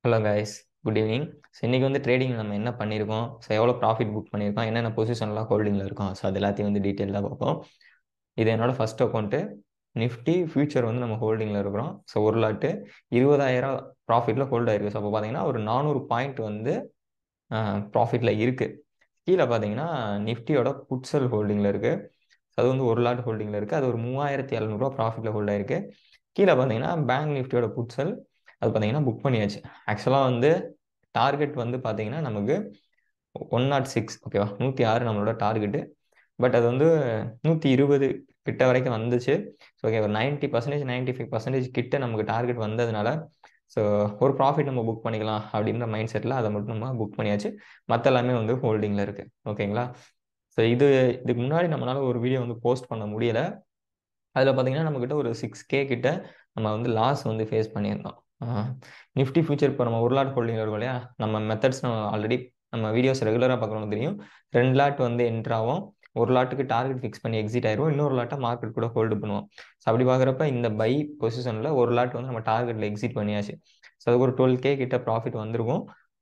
hello guys good evening so இன்றைக்கி வந்து trading நம்ம என்ன பண்ணியிருக்கோம் ஸோ எவ்வளோ ப்ராஃபிட் புக் பண்ணியிருக்கோம் என்னென்ன பொசிஷன்லாம் ஹோல்டிங்கில் இருக்கும் ஸோ அது எல்லாத்தையும் வந்து டீட்டெயிலாக பார்ப்போம் இது என்னோட ஃபர்ஸ்ட் அக்கௌண்ட்டு நிஃப்டி ஃபியூச்சர் வந்து நம்ம ஹோல்டிங்கில் இருக்கிறோம் ஸோ ஒரு லாட்டு இருபதாயிரம் ப்ராஃபிட்டில் ஹோல்ட் ஆயிருக்கு ஸோ அப்போ பார்த்தீங்கன்னா ஒரு நானூறு பாயிண்ட் வந்து ப்ராஃபிட்டில் இருக்குது கீழே பார்த்தீங்கன்னா நிஃப்டியோட புட்சல் ஹோல்டிங்கில் இருக்குது அது வந்து ஒரு லாட் ஹோல்டிங்கில் இருக்குது அது ஒரு மூவாயிரத்தி எழுநூறுவா ப்ராஃபிட்டில் ஹோல்ட் ஆயிருக்கு கீழே பார்த்தீங்கன்னா பேங்க் நிஃப்டியோட புட்சல் அது பார்த்தீங்கன்னா புக் பண்ணியாச்சு ஆக்சுவலாக வந்து டார்கெட் வந்து பார்த்தீங்கன்னா நமக்கு ஒன் நாட் சிக்ஸ் ஓகேவா நூற்றி ஆறு நம்மளோட டார்கெட்டு பட் அது வந்து நூற்றி இருபது கிட்ட வரைக்கும் வந்துச்சு ஸோ ஓகே ஒரு ninety percentage ninety five percentage கிட்ட நமக்கு டார்கெட் வந்ததுனால ஸோ ஒரு ப்ராஃபிட் நம்ம புக் பண்ணிக்கலாம் அப்படின்ற மைண்ட் செட்டில் அதை மட்டும் நம்ம புக் பண்ணியாச்சு மற்ற எல்லாமே வந்து ஹோல்டிங்கில் இருக்குது ஓகேங்களா ஸோ இது இதுக்கு முன்னாடி நம்மளால ஒரு வீடியோ வந்து போஸ்ட் பண்ண முடியலை அதில் பார்த்தீங்கன்னா நம்மக்கிட்ட ஒரு சிக்ஸ் கே கிட்ட நம்ம வந்து லாஸ் வந்து ஃபேஸ் பண்ணியிருந்தோம் நிஃப்டி ஃபியூச்சர் இப்போ நம்ம ஒரு லாட் ஹோல்டிங் இருக்கும் இல்லையா நம்ம மெத்தட்ஸ் நம்ம ஆல்ரெடி நம்ம வீடியோஸ் ரெகுலராக பார்க்குறவங்க தெரியும் ரெண்டு லாட் வந்து என்ட்ரு ஆகும் ஒரு லாட்டுக்கு டார்கெட் ஃபிக்ஸ் பண்ணி எக்ஸிட் ஆயிரும் இன்னொரு லாட்டை மார்க்கெட் கூட ஹோல்டு பண்ணுவோம் ஸோ அப்படி பார்க்குறப்ப இந்த பை பொசிஷனில் ஒரு லாட் வந்து நம்ம டார்கெட்டில் எக்ஸிட் பண்ணியாச்சு ஸோ அதுக்கு ஒரு டுவெல் கே கிட்ட ப்ராஃபிட் வந்திருக்கும்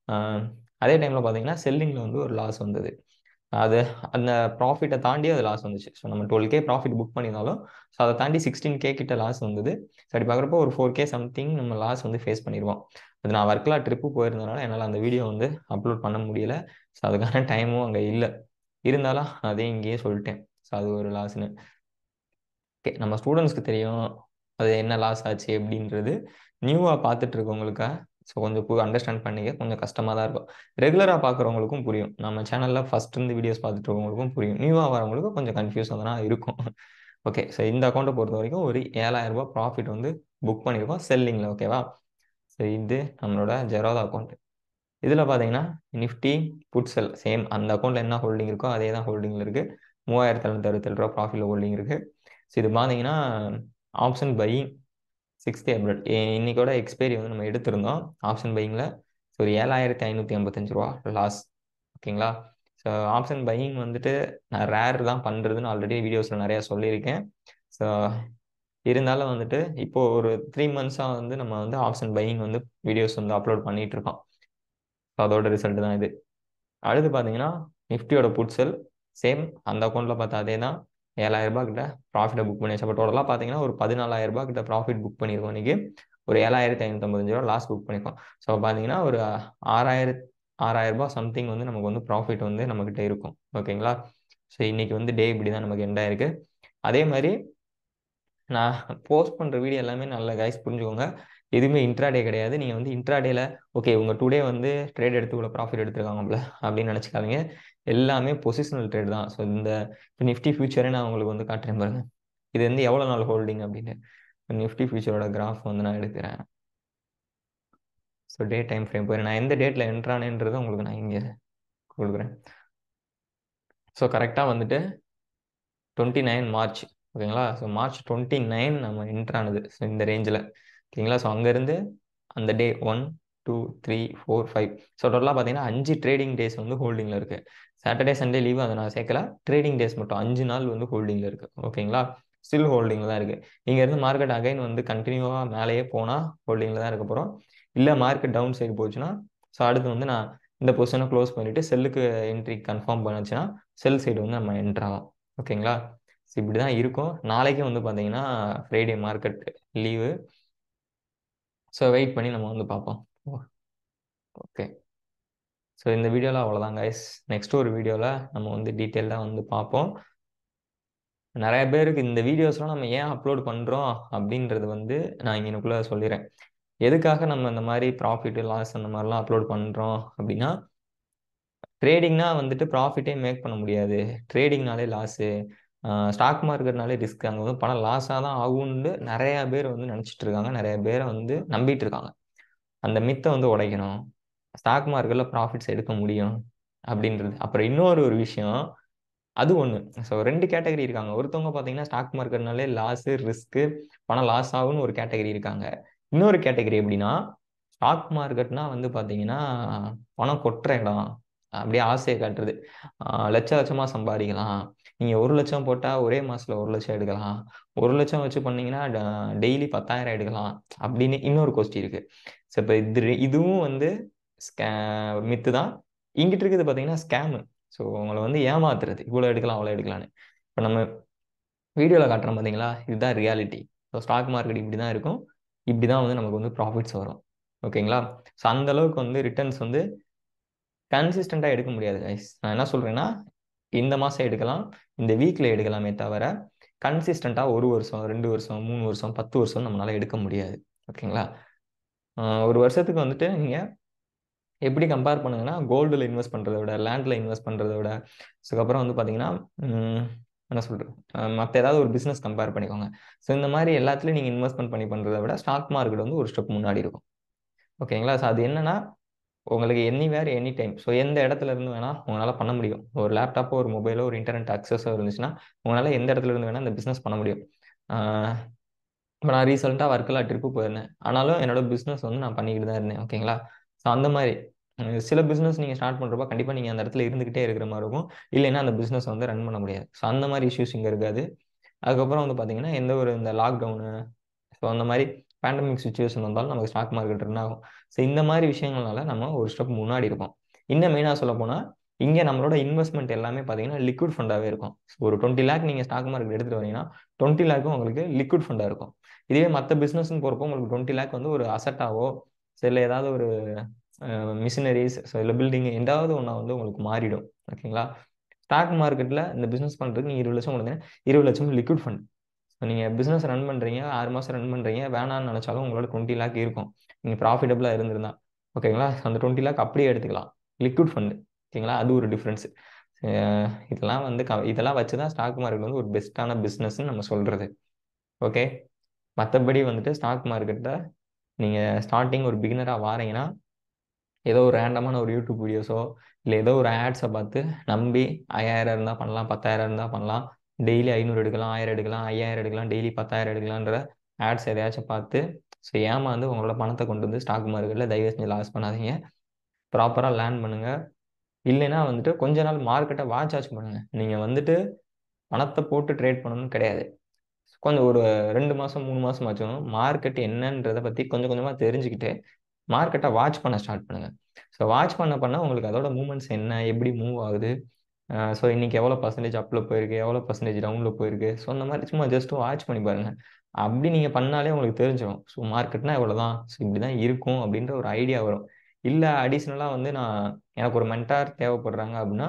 அதே டைமில் பார்த்தீங்கன்னா செல்லிங்கில் வந்து ஒரு லாஸ் வந்தது அது அந்த ப்ராஃபிட்டை தாண்டி அது லாஸ் வந்துச்சு ஸோ நம்ம டுவெல் கே ப்ராஃபிட் புக் பண்ணியிருந்தாலும் ஸோ அதை தாண்டி சிக்ஸ்டீன் கே கிட்ட லாஸ் வந்தது ஸோ அப்படி பார்க்குறப்போ ஒரு ஃபோர் கே சம்திங் நம்ம லாஸ் வந்து ஃபேஸ் பண்ணிடுவோம் அது நான் ஒர்க்கில் ட்ரிப்பு போயிருந்தனால என்னால் அந்த வீடியோ வந்து அப்லோட் பண்ண முடியல ஸோ அதுக்கான டைமும் அங்கே இல்லை இருந்தாலும் அதே இங்கேயே சொல்லிட்டேன் ஸோ அது ஒரு லாஸ்னு ஓகே நம்ம ஸ்டூடெண்ட்ஸ்க்கு தெரியும் அது என்ன லாஸ் ஆச்சு அப்படின்றது நியூவாக பார்த்துட்டு இருக்கவங்களுக்கா ஸோ கொஞ்சம் அண்டர்ஸ்டாண்ட் பண்ணிக்க கொஞ்சம் கஷ்டமாக தான் இருக்கும் ரெகுலராக பார்க்குறவங்களுக்கும் புரியும் நம்ம சேனலில் ஃபஸ்ட் இருந்து வீடியோஸ் பார்த்துட்டு இருக்கவங்களுக்கும் புரியும் நியூவாக வரவங்களுக்கு கொஞ்சம் கன்ஃபியூஸாக தான் இருக்கும் ஓகே ஸோ இந்த அக்கௌண்ட்டை பொறுத்த வரைக்கும் ஒரு ஏழாயிரம் ரூபாய் ப்ராஃபிட் வந்து புக் பண்ணியிருக்கோம் செல்லிங்கில் ஓகேவா ஸோ இது நம்மளோட ஜெரோதா அக்கௌண்ட் இதில் பார்த்தீங்கன்னா நிஃப்டி புட்செல் சேம் அந்த அக்கௌண்ட்டில் என்ன ஹோல்டிங் இருக்கோ அதே தான் ஹோல்டிங்கில் இருக்குது மூவாயிரத்தி எழுநூத்தி அறுபத்தேழு ரூபா ப்ராஃபிட்டில் ஹோல்டிங் இருக்குது ஸோ இது பார்த்தீங்கன்னா ஆப்ஷன் பையிங் சிக்ஸ்த் ஏப்ரல் இன்னைக்கோட எக்ஸ்பைரி வந்து நம்ம எடுத்திருந்தோம் ஆப்ஷன் பையிங்கில் ஸோ ஒரு ஏழாயிரத்தி ஐநூற்றி ஐம்பத்தஞ்சு ரூபா லாஸ் ஓகேங்களா ஸோ ஆப்ஷன் பையிங் வந்துட்டு நான் ரேர் தான் பண்ணுறதுன்னு ஆல்ரெடி வீடியோஸில் நிறையா சொல்லியிருக்கேன் ஸோ இருந்தாலும் வந்துட்டு இப்போது ஒரு த்ரீ மந்த்ஸாக வந்து நம்ம வந்து ஆப்ஷன் பையிங் வந்து வீடியோஸ் வந்து அப்லோட் பண்ணிகிட்டு இருக்கோம் ஸோ அதோட ரிசல்ட் தான் இது அடுத்து பார்த்தீங்கன்னா நிஃப்டியோட புட்செல் சேம் அந்த அக்கௌண்ட்டில் பார்த்தா அதே தான் ஏழாயிரம் ரூபாய் கிட்ட ப்ராஃபிட்டை புக் பண்ணியாச்சு அப்போ டோட்டலாக பார்த்தீங்கன்னா ஒரு பதினாலாயிரம் ரூபாய் கிட்ட ப்ராஃபிட் புக் பண்ணியிருக்கோம் இன்னைக்கு ஒரு ஏழாயிரத்தி ஐநூற்றம்பத்தஞ்சு ரூபா லாஸ் புக் பண்ணியிருக்கோம் ஸோ பார்த்தீங்கன்னா ஒரு ஆறாயிரத் ஆறாயிரம் ரூபாய் சம்திங் வந்து நமக்கு வந்து ப்ராஃபிட் வந்து நம்மக்கிட்ட இருக்கும் ஓகேங்களா ஸோ இன்னைக்கு வந்து டே இப்படி தான் நமக்கு எண்ட் ஆயிருக்கு அதே மாதிரி நான் போஸ்ட் பண்ணுற வீடியோ எல்லாமே நல்ல கைஸ் புரிஞ்சுக்கோங்க எதுவுமே இன்ட்ராடே கிடையாது நீங்கள் வந்து இன்ட்ராடேல ஓகே உங்கள் டுடே வந்து ட்ரேட் எடுத்து இவ்வளோ ப்ராஃபிட் எடுத்துருக்காங்கல்ல அப்படின்னு நினச்சிக்காதீங்க எல்லாமே பொசிஷனல் ட்ரேட் தான் ஸோ இந்த இப்போ நிஃப்டி ஃபியூச்சரே நான் உங்களுக்கு வந்து காட்டுறேன் பாருங்க இது வந்து எவ்வளோ நாள் ஹோல்டிங் அப்படின்னு நிஃப்டி ஃபியூச்சரோட கிராஃப் வந்து நான் எடுக்கிறேன் ஸோ டே டைம் ஃப்ரேம் போயிரு நான் எந்த டேட்டில் என்ட்ரானேன்றதை உங்களுக்கு நான் இங்கே கொடுக்குறேன் ஸோ கரெக்டாக வந்துட்டு டுவெண்ட்டி நைன் மார்ச் ஓகேங்களா ஸோ மார்ச் டுவெண்ட்டி நைன் நம்ம என்ட்ரானது ஸோ இந்த ரேஞ்சில் ஓகேங்களா ஸோ அங்கேருந்து அந்த day one two three four five so டோட்டலாக பார்த்தீங்கன்னா அஞ்சு ட்ரேடிங் டேஸ் வந்து ஹோல்டிங்கில் இருக்குது சாட்டர்டே சண்டே லீவ் அதை நான் சேர்க்கல ட்ரேடிங் டேஸ் மட்டும் அஞ்சு நாள் வந்து ஹோல்டிங்கில் இருக்குது ஓகேங்களா ஸ்டில் ஹோல்டிங்கில் தான் இருக்குது இங்கேருந்து மார்க்கெட் அகைன் வந்து கண்டினியூவாக மேலேயே போனால் ஹோல்டிங்கில் தான் இருக்க போகிறோம் இல்லை மார்க்கெட் டவுன் சைடு போச்சுன்னா ஸோ அடுத்து வந்து நான் இந்த பொசிஷனை க்ளோஸ் பண்ணிவிட்டு செல்லுக்கு என்ட்ரி கன்ஃபார்ம் பண்ணுச்சுன்னா செல் சைடு வந்து நம்ம என்ட்ராகும் ஓகேங்களா ஸோ இப்படி தான் இருக்கும் நாளைக்கும் வந்து பார்த்தீங்கன்னா Friday market leave so wait பண்ணி நம்ம வந்து பார்ப்போம் ஓகே ஸோ இந்த வீடியோவில் அவ்வளோதான் கைஸ் நெக்ஸ்ட் ஒரு வீடியோவில் நம்ம வந்து டீட்டெயிலாக வந்து பார்ப்போம் நிறைய பேருக்கு இந்த வீடியோஸ்லாம் நம்ம ஏன் அப்லோட் பண்ணுறோம் அப்படின்றது வந்து நான் இங்கனுக்குள்ளே சொல்லிடுறேன் எதுக்காக நம்ம இந்த மாதிரி ப்ராஃபிட் லாஸ் அந்த மாதிரிலாம் அப்லோட் பண்ணுறோம் அப்படின்னா ட்ரேடிங்னா வந்துட்டு ப்ராஃபிட்டே மேக் பண்ண முடியாது ட்ரேடிங்னாலே லாஸு ஸ்டாக் மார்க்கெட்னாலே ரிஸ்க் அங்கே வந்து பணம் லாஸாக தான் ஆகும்னு நிறையா பேர் வந்து நினச்சிட்டு இருக்காங்க நிறைய பேரை வந்து நம்பிட்டு இருக்காங்க அந்த மித்தை வந்து உடைக்கணும் ஸ்டாக் மார்க்கெட்டில் ப்ராஃபிட்ஸ் எடுக்க முடியும் அப்படின்றது அப்புறம் இன்னொரு ஒரு விஷயம் அது ஒன்று ஸோ ரெண்டு கேட்டகரி இருக்காங்க ஒருத்தவங்க பார்த்தீங்கன்னா ஸ்டாக் மார்க்கெட்னாலே லாஸு ரிஸ்க்கு பணம் லாஸ் ஆகும்னு ஒரு கேட்டகரி இருக்காங்க இன்னொரு கேட்டகரி எப்படின்னா ஸ்டாக் மார்க்கெட்னா வந்து பார்த்தீங்கன்னா பணம் கொட்டுற இடம் அப்படியே ஆசையை காட்டுறது லட்ச லட்சமாக சம்பாதிக்கலாம் நீங்கள் ஒரு லட்சம் போட்டால் ஒரே மாதத்தில் ஒரு லட்சம் எடுக்கலாம் ஒரு லட்சம் வச்சு பண்ணீங்கன்னா டெய்லி பத்தாயிரம் எடுக்கலாம் அப்படின்னு இன்னொரு கோஷ்டி இருக்குது ஸோ இப்போ இது ரெ- இதுவும் வந்து ஸ்கே மித்து தான் இங்கிட்டு இருக்குது பார்த்தீங்கன்னா ஸ்கேமு ஸோ உங்களை வந்து ஏமாத்துறது இவ்வளோ எடுக்கலாம் அவ்வளோ எடுக்கலான்னு இப்போ நம்ம வீடியோவில் காட்டுறோம் பார்த்தீங்களா இதுதான் ரியாலிட்டி ஸோ ஸ்டாக் மார்க்கெட் இப்படி தான் இருக்கும் இப்படி தான் வந்து நமக்கு வந்து ப்ராஃபிட்ஸ் வரும் ஓகேங்களா ஸோ அந்த அளவுக்கு வந்து ரிட்டர்ன்ஸ் வந்து கன்சிஸ்டண்ட்டாக எடுக்க முடியாது கைஸ் நான் என்ன சொல்கிறேன்னா இந்த மாதம் எடுக்கலாம் இந்த வீக்கில் எடுக்கலாமே தவிர கன்சிஸ்டண்ட்டாக ஒரு வருஷம் ரெண்டு வருஷம் மூணு வருஷம் பத்து வருஷம் நம்மளால் எடுக்க முடியாது ஓகேங்களா ஆஹ் ஒரு வருஷத்துக்கு வந்துட்டு நீங்கள் எப்படி கம்பேர் பண்ணுங்கன்னா கோல்டில் இன்வெஸ்ட் பண்ணுறத விட லேண்டில் இன்வெஸ்ட் பண்ணுறத விட அதுக்கப்புறம் வந்து பார்த்தீங்கன்னா உம், என்ன சொல்கிறது மற்ற ஏதாவது ஒரு பிஸ்னஸ் கம்பேர் பண்ணிக்கோங்க ஸோ இந்த மாதிரி எல்லாத்துலேயும் நீங்கள் இன்வெஸ்ட்மெண்ட் பண்ணி பண்ணுறத விட ஸ்டாக் மார்க்கெட் வந்து ஒரு ஸ்டெப் முன்னாடி இருக்கும் ஓகேங்களா ஸோ அது என்னன்னா உங்களுக்கு எனிவேர் எனி டைம் ஸோ எந்த இடத்துல இருந்து வேணால் உங்களால் பண்ண முடியும் ஒரு லேப்டாப்போ ஒரு மொபைலோ ஒரு இன்டர்நெட் அக்சஸோ இருந்துச்சுன்னா உங்களால் எந்த இடத்துல இருந்து வேணால் இந்த பிஸ்னஸ் பண்ண முடியும் இப்போ நான் ரீசெண்டாக ஒர்க்கெல்லாம் ட்ரிப்பு போயிருந்தேன் ஆனாலும் என்னோட பிஸ்னஸ் வந்து நான் பண்ணிக்கிட்டு தான் இருந்தேன் ஓகேங்களா ஸோ அந்த மாதிரி அஹ் சில பிஸ்னஸ் நீங்கள் ஸ்டார்ட் பண்ணுறப்ப கண்டிப்பாக நீங்கள் அந்த இடத்துல இருந்துக்கிட்டே இருக்கிற மாதிரி இருக்கும் இல்லைன்னா அந்த பிஸ்னஸ் வந்து ரன் பண்ண முடியாது ஸோ அந்த மாதிரி இஷ்யூஸ் இங்கே இருக்காது அதுக்கப்புறம் வந்து பார்த்தீங்கன்னா எந்த ஒரு இந்த லாக்டவுனு ஸோ அந்த மாதிரி பேண்டமிக் சுச்சுவேஷன் வந்தாலும் நமக்கு ஸ்டாக் மார்க்கெட் ரன் ஆகும் ஸோ இந்த மாதிரி விஷயங்கள்னால நம்ம ஒரு ஸ்டெப் முன்னாடி இருக்கோம் இன்னும் மெயினாக சொல்ல போனால் இங்கே நம்மளோட இன்வெஸ்ட்மெண்ட் எல்லாமே பார்த்தீங்கன்னா லிக்விட் ஃபண்டாகவே இருக்கும் ஸோ ஒரு டுவெண்ட்டி லேக் நீங்கள் ஸ்டாக் மார்க்கெட் எடுத்துகிட்டு வரீங்கன்னா டுவெண்ட்டி லேக்கும் உங்களுக்கு லிக்விட் ஃபண்டாக இருக்கும் இதுவே மற்ற பிஸ்னஸ்ன்னு போகிறப்போ உங்களுக்கு டுவெண்ட்டி லேக் வந்து ஒரு அசட்டாவோ இல்லை ஏதாவது ஒரு மிஷினரிஸ் ஸோ இல்லை பில்டிங் ஏதாவது ஒன்றா வந்து உங்களுக்கு மாறிடும் ஓகேங்களா ஸ்டாக் மார்க்கெட்டில் இந்த பிஸ்னஸ் பண்ணுறதுக்கு நீங்கள் இருபது லட்சம் கொடுத்தீங்கன்னா இருபது லட்சம் லிக்விட் ஃபண்ட் ஸோ நீங்கள் பிஸ்னஸ் ரன் பண்ணுறீங்க ஆறு மாதம் ரன் பண்ணுறீங்க வேணாம்னு நினச்சாலும் உங்களோட டுவெண்ட்டி லேக் இருக்கும் நீங்கள் ப்ராஃபிட்டபுளாக இருந்திருந்தா ஓகேங்களா அந்த டுவெண்ட்டி லேக் அப்படியே எடுத்துக்கலாம் லிக்விட் ஃபண்டு ஓகேங்களா அது ஒரு டிஃப்ரென்ஸ் இதெல்லாம் வந்து க இதெல்லாம் வச்சு தான் ஸ்டாக் மார்க்கெட் வந்து ஒரு பெஸ்ட்டான பிஸ்னஸ்ன்னு நம்ம சொல்கிறது ஓகே மற்றபடி வந்துட்டு ஸ்டாக் மார்க்கெட்டில் நீங்கள் ஸ்டார்டிங் ஒரு பிகினராக வாரீங்கன்னா ஏதோ ஒரு ரேண்டமான ஒரு யூடியூப் வீடியோஸோ இல்லை ஏதோ ஒரு ஆட்ஸை பார்த்து நம்பி ஐயாயிரம் இருந்தால் பண்ணலாம் பத்தாயிரம் இருந்தால் பண்ணலாம் டெய்லி ஐநூறு எடுக்கலாம் ஆயிரம் எடுக்கலாம் ஐயாயிரம் எடுக்கலாம் டெய்லி பத்தாயிரம் எடுக்கலான்ற ஆட்ஸ் எதையாச்சும் பார்த்து ஸோ ஏமாந்து உங்களோட பணத்தை கொண்டு வந்து ஸ்டாக் மார்க்கெட்டில் தயவு செஞ்சு லாஸ் பண்ணாதீங்க ப்ராப்பராக லேர்ன் பண்ணுங்கள் இல்லைன்னா வந்துட்டு கொஞ்ச நாள் மார்க்கெட்டை வாட்ச் ஆச்சு பண்ணுங்கள் நீங்கள் வந்துட்டு பணத்தை போட்டு ட்ரேட் பண்ணணும்னு கிடையாது கொஞ்சம் ஒரு ரெண்டு மாதம் மூணு மாதம் ஆச்சும் மார்க்கெட் என்னன்றதை பற்றி கொஞ்சம் கொஞ்சமாக தெரிஞ்சுக்கிட்டு மார்க்கெட்டை வாட்ச் பண்ண ஸ்டார்ட் பண்ணுங்கள் ஸோ வாட்ச் பண்ண பண்ண உங்களுக்கு அதோட மூமெண்ட்ஸ் என்ன எப்படி மூவ் ஆகுது ஸோ இன்னைக்கு எவ்வளோ பர்சன்டேஜ் அப்பில் போயிருக்கு எவ்வளோ பர்சன்டேஜ் டவுனில் போயிருக்கு ஸோ அந்த மாதிரி சும்மா ஜஸ்ட் வாட்ச் பண்ணி பாருங்கள் அப்படி நீங்கள் பண்ணாலே உங்களுக்கு தெரிஞ்சிடும் ஸோ மார்க்கெட்னா இவ்வளோ தான் ஸோ இப்படி தான் இருக்கும் அப்படின்ற ஒரு ஐடியா வரும் இல்லை அடிஷ்னலாக வந்து நான் எனக்கு ஒரு மென்டார் தேவைப்படுறாங்க அப்படின்னா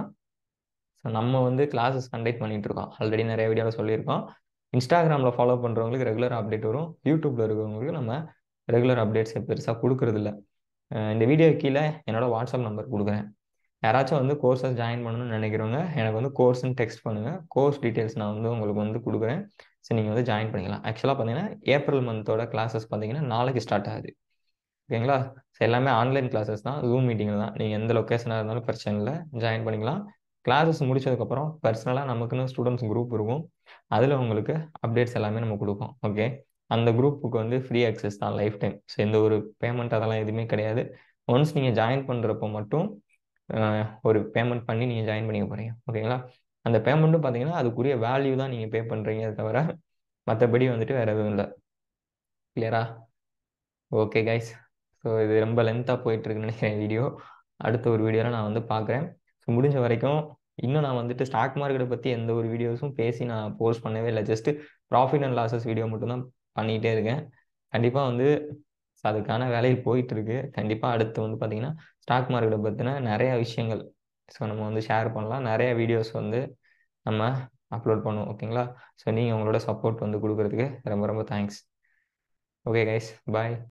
ஸோ நம்ம வந்து கிளாஸஸ் கண்டக்ட் பண்ணிட்டு இருக்கோம் ஆல்ரெடி நிறைய வீடியோவில் சொல்லியிருக்கோம் இன்ஸ்டாகிராமில் ஃபாலோ பண்ணுறவங்களுக்கு ரெகுலர் அப்டேட் வரும் யூடியூப்பில் இருக்கிறவங்களுக்கு நம்ம ரெகுலர் அப்டேட்ஸ் பெருசாக கொடுக்கறதில்ல இந்த வீடியோ கீழே என்னோட வாட்ஸ்அப் நம்பர் கொடுக்குறேன் யாராச்சும் வந்து கோர்சஸ் ஜாயின் பண்ணணும்னு நினைக்கிறவங்க எனக்கு வந்து கோர்ஸ்னு டெக்ஸ்ட் பண்ணுங்கள் கோர்ஸ் டீட்டெயில்ஸ் நான் வந்து உங்களுக்கு வந்து கொடுக்குறேன் ஸோ நீங்கள் வந்து ஜாயின் பண்ணிக்கலாம் ஆக்சுவலாக பார்த்தீங்கன்னா ஏப்ரல் மந்தோட கிளாஸஸ் பார்த்தீங்கன்னா நாளைக்கு ஸ்டார்ட் ஆகுது ஓகேங்களா ஸோ எல்லாமே ஆன்லைன் கிளாஸஸ் தான் ஜூம் மீட்டிங்கில் தான் நீங்கள் எந்த லொக்கேஷனாக இருந்தாலும் பிரச்சனை இல்லை ஜாயின் பண்ணிக்கலாம் கிளாஸஸ் முடிச்சதுக்கப்புறம் பர்சனலாக நமக்குன்னு ஸ்டூடெண்ட்ஸ் குரூப் இருக்கும் அதில் உங்களுக்கு அப்டேட்ஸ் எல்லாமே நம்ம கொடுப்போம் ஓகே அந்த குரூப்புக்கு வந்து ஃப்ரீ அக்சஸ் தான் லைஃப் டைம் ஸோ எந்த ஒரு பேமெண்ட் அதெல்லாம் எதுவுமே கிடையாது ஒன்ஸ் நீங்கள் ஜாயின் பண்ணுறப்போ மட்டும் ஒரு பேமெண்ட் பண்ணி நீங்கள் ஜாயின் பண்ணிக்க போகிறீங்க ஓகேங்களா அந்த பேமெண்ட்டும் பார்த்தீங்கன்னா அதுக்குரிய வேல்யூ தான் நீங்கள் பே பண்ணுறீங்க தவிர மற்றபடி வந்துட்டு வேறு எதுவும் இல்லை கிளியரா ஓகே கைஸ் ஸோ இது ரொம்ப லென்த்தாக போயிட்டுருக்குன்னு நினைக்கிறேன் வீடியோ அடுத்த ஒரு வீடியோவில் நான் வந்து பார்க்குறேன் ஸோ முடிஞ்ச வரைக்கும் இன்னும் நான் வந்துட்டு ஸ்டாக் மார்க்கெட்டை பற்றி எந்த ஒரு வீடியோஸும் பேசி நான் போஸ்ட் பண்ணவே இல்லை just profit and losses video மட்டும்தான் பண்ணிகிட்டே இருக்கேன் கண்டிப்பாக வந்து அதுக்கான வேலையில் போயிட்டு இருக்கு கண்டிப்பாக அடுத்து வந்து பார்த்தீங்கன்னா ஸ்டாக் மார்க்கெட்டை பற்றின நிறைய விஷயங்கள் ஸோ நம்ம வந்து ஷேர் பண்ணலாம் நிறைய வீடியோஸ் வந்து நம்ம அப்லோட் பண்ணுவோம் ஓகேங்களா ஸோ நீங்கள் உங்களோட சப்போர்ட் வந்து கொடுக்குறதுக்கு ரொம்ப ரொம்ப தேங்க்ஸ் ஓகே கைஸ் பாய்